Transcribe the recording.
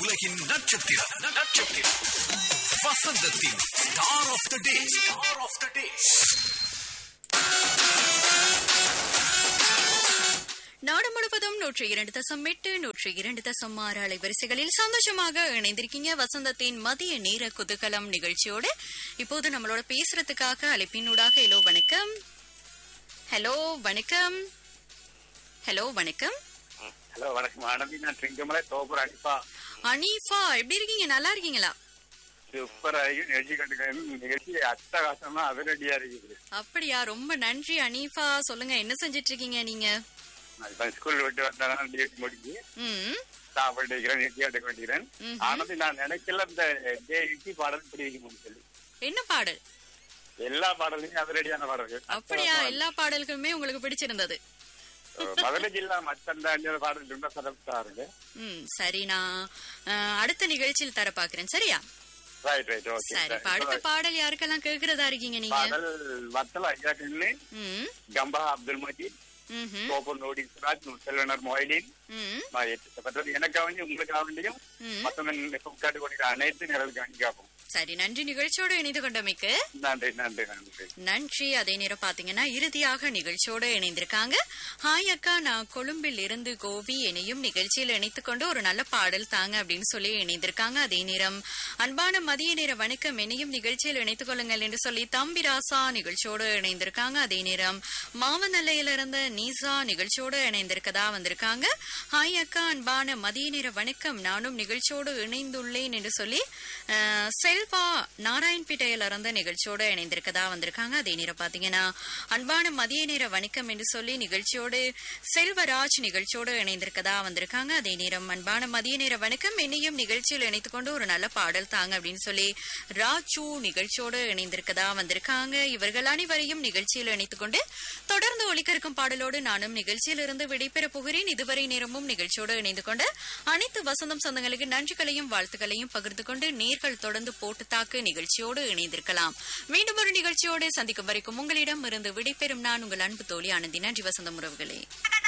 உலகின் நட்சத்திரம் நட்சத்திரம் வசந்தத்தின் star of the day star of the day நாடு முழுவதும் நூற்றி இரண்டு தசம் எட்டு நூற்றி இரண்டு தசம் ஆறு அலைவரிசைகளில் சந்தோஷமாக இணைந்திருக்கீங்க வசந்தத்தின் மதிய நேர குதூகலம் நிகழ்ச்சியோடு இப்போது நம்மளோட பேசுறதுக்காக அழைப்பினூடாக ஹலோ வணக்கம் ஹலோ வணக்கம் ஹலோ வணக்கம் ஹலோ வணக்கம் ஆனந்தி நான் சிங்கமலை தோப்பூர் அடிப்பா அனீஃபா எப்படி இருக்கீங்க நல்லா இருக்கீங்களா சூப்பராகி நிகழ்ச்சி கண்டுக்கிறேன் நிகழ்ச்சி அட்டகாசமா அதிரடியா இருக்குது அப்படியா ரொம்ப நன்றி அனீஃபா சொல்லுங்க என்ன செஞ்சிட்டு இருக்கீங்க நீங்க நான் இப்ப ஸ்கூல் விட்டு வந்தேன் டியூட்டி முடிஞ்சு ம் சாப்பிட்டு இருக்கிறேன் நிகழ்ச்சி கண்டுக்க வேண்டிக்கிறேன் ம்ஹும். ஆனந்தி நான் நினைக்கல இந்த இட்டி பாடல் பிடிக்கும் சொல்லி என்ன பாடல் எல்லா பாடலையும் அதிரடியான பாடல்கள் அப்படியா எல்லா பாடல்களுமே உங்களுக்கு பிடிச்சிருந்தது மதுரை ஜில்லா மச்சந்த அஞ்சல் பாடல் ரொம்ப சிறப்பா இருக்கு ம் சரி நான் அஹ், அடுத்த நிகழ்ச்சியில் தர பாக்குறேன் சரியா ரைட் ரைட் ஓகே சரி இப்ப அடுத்த பாடல் யாருக்கெல்லாம் கேக்குறதா இருக்கீங்க நீங்க பாடல் வத்தல ஐயா கண்ணு ம் கம்பா அப்துல் மஜீத் ம்ஹும், கோபர் நோடி சுராஜ் செல்வனர் மொய்தீன் ம் நான் எட்டு- எனக்காக வேண்டி உங்களுக்காக வேண்டியும் ம். மொத்தம் காட்டு கொண்டு அனைத்து நிறவுக்கு அணிக்காகும் சரி நன்றி நிகழ்ச்சியோடு இணைந்து கொண்டமைக்கு நன்றி நன்றி நன்றி நன்றி அதே நேரம் பாத்தீங்கன்னா இறுதியாக நிகழ்ச்சியோடு இணைந்திருக்காங்க ஹாய் அக்கா நான் கொழும்பில் இருந்து கோவி என்னையும் நிகழ்ச்சியில் இணைத்துக் கொண்டு ஒரு நல்ல பாடல் தாங்க அப்படின்னு சொல்லி இணைந்திருக்காங்க அதே நேரம் அன்பான மதிய நேர வணக்கம் என்னையும் நிகழ்ச்சியில் இணைத்துக் கொள்ளுங்கள் என்று சொல்லி தம்பிராசா நிகழ்ச்சியோடு இணைந்திருக்காங்க அதே நேரம் மாவனல்லையில இருந்த நீசா நிகழ்ச்சியோடு இணைந்திருக்கதா வந்திருக்காங்க ஹாய் அக்கா அன்பான மதிய நேர வணக்கம் நானும் நிகழ்ச்சியோடு இணைந்துள்ளேன் என்று சொல்லி அஹ், செல்வா நாராயண்பேட்டையில இருந்த நிகழ்ச்சியோடு இணைந்திருக்கதா வந்திருக்காங்க அதே நேரம் பாத்தீங்கன்னா அன்பான மதிய நேர வணக்கம் என்று சொல்லி நிகழ்ச்சியோடு செல்வராஜ் நிகழ்ச்சியோடு இணைந்திருக்கதா வந்திருக்காங்க அதே நேரம் அன்பான மதிய நேர வணக்கம் என்னையும் நிகழ்ச்சியில் இணைத்துக் கொண்டு ஒரு நல்ல பாடல் தாங்க அப்படின்னு சொல்லி ராஜு நிகழ்ச்சியோடு இணைந்திருக்கதா வந்திருக்காங்க இவர்கள் அனைவரையும் நிகழ்ச்சியில் இணைத்துக் கொண்டு தொடர்ந்து ஒலிக்க இருக்கும் பாடலோடு நானும் நிகழ்ச்சியில் இருந்து விடைபெற போகிறேன் இதுவரை நேரமும் நிகழ்ச்சியோடு இணைந்து கொண்டு அனைத்து வசந்தம் சொந்தங்களுக்கு நன்றிகளையும் வாழ்த்துக்களையும் பகிர்ந்து கொண்டு நேர்கள் தொடர்ந்து போட்டு தாக்கு நிகழ்ச்சியோடு இணைந்திருக்கலாம் மீண்டும் ஒரு நிகழ்ச்சியோடு சந்திக்கும் வரைக்கும் உங்களிடம் இருந்து விடைபெறும் நான் உங்கள் அன்பு தோழி ஆனந்தி நன்றி வசந்தம் உறவுகளே